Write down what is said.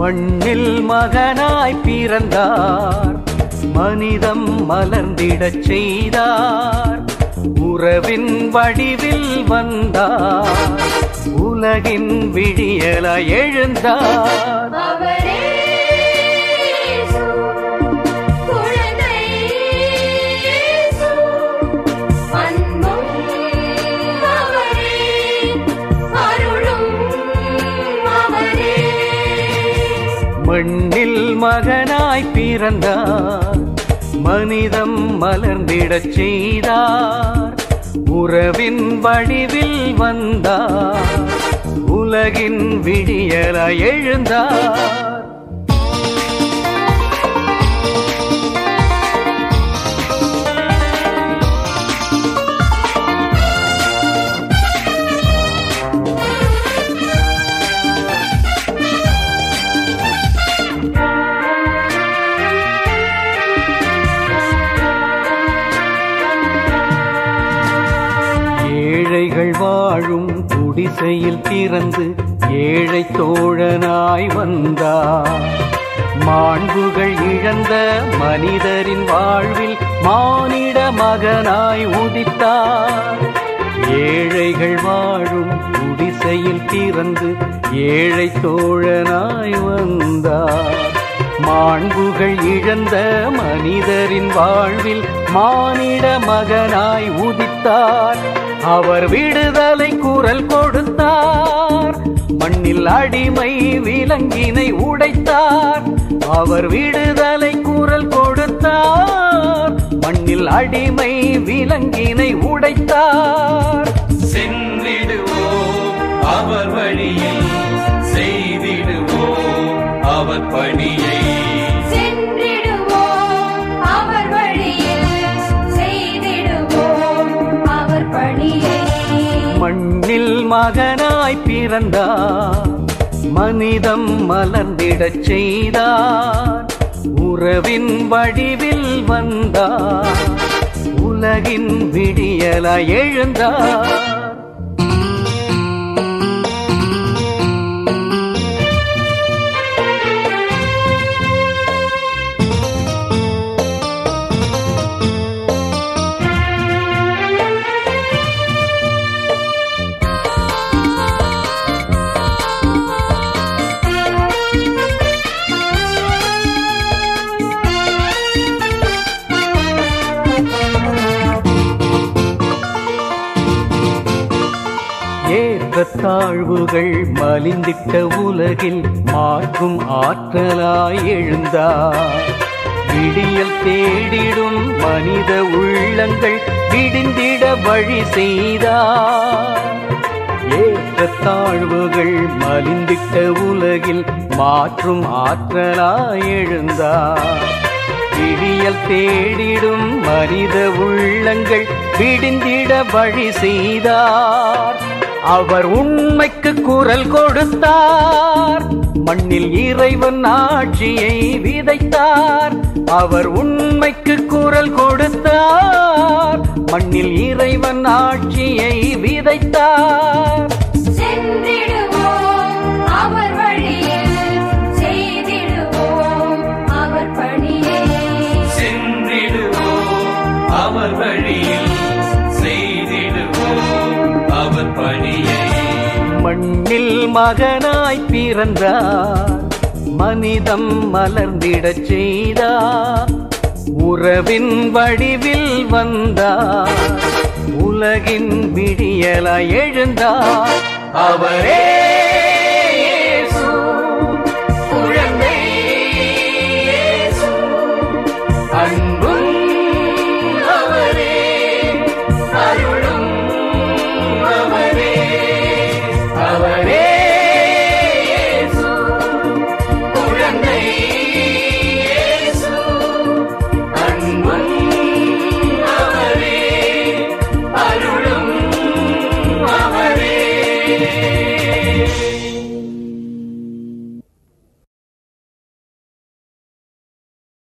மண்ணில் மகனாய் பிறந்தார் மனிதம் மலர்ந்திடச் செய்தார் உறவின் வடிவில் வந்தார் உலகின் விடியலாய் எழுந்தார் அவரே இயேசு, குழந்தை இயேசு, அன்பும் அவரே, அருளும் அவரே. மண்ணில் மகனாய் பிறந்தார் மனிதம் மலர்ந்திடச் செய்தார் உறவின் வடிவில் வந்தார் உலகின் விடியலாய் எழுந்தார் ஏழைகள் வாழும் குடிசையில் பிறந்து ஏழை தோழனாய் வந்தார் மாண்புகள் இழந்த மனிதரின் வாழ்வில் மானிட மகனாய் உதித்தார் ஏழைகள் வாழும் குடிசையில் பிறந்து ஏழை தோழனாய் வந்தார் மாண்புகள் இழந்த மனிதரின் வாழ்வில் மானிட மகனாய் உதித்தார் அவர் விடுதலை குரல் கொடுத்தார் மண்ணில் அடிமை விலங்கினை உடைத்தார் அவர் விடுதலை குரல் கொடுத்தார் மண்ணில் அடிமை விலங்கினை உடைத்தார் சென்றிடுவோம் அவர் வழியில் செய்திடுவோம் அவர் பணியை சென்றிடுவோம் அவர் வழியில், செய்திடுவோம் அவர் பணியை. மண்ணில் மகனாய் பிறந்தார் மனிதம் மலர்ந்திடச் செய்தார் உறவின் வடிவில் வந்தார் உலகின் விடியலாய் எழுந்தார் ஏற்றத்தாழ்வுகள் மலிந்திட்ட உலகில் மாற்றும் ஆற்றலாய் எழுந்தார் விடியல் தேடிடும் மனித உள்ளங்கள் விடிந்திட வழி செய்தார் ஏற்றத்தாழ்வுகள் மலிந்திட்ட உலகில் மாற்றும் ஆற்றலாய் எழுந்தார் விடியல் தேடிடும் மனித உள்ளங்கள் விடிந்திட வழி செய்தார் அவர் உண்மைக்கு குரல் கொடுத்தார் மண்ணில் இறைவன் ஆட்சியை விதைத்தார் அவர் உண்மைக்கு குரல் கொடுத்தார் மண்ணில் இறைவன் ஆட்சியை விதைத்தார் சென்றிடுவோம் அவர் வழியில், செய்திடுவோம் அவர் பணியை. சென்றிடுவோம் அவர் வழியில் செய்திடுவோம் அவர் பணியை மண்ணில் மகனாய் பிறந்தார் மனிதம் மலர்ந்திடச் செய்தார் உறவின் வடிவில் வந்தார் உலகின் விடியலாய் எழுந்தார் அவரே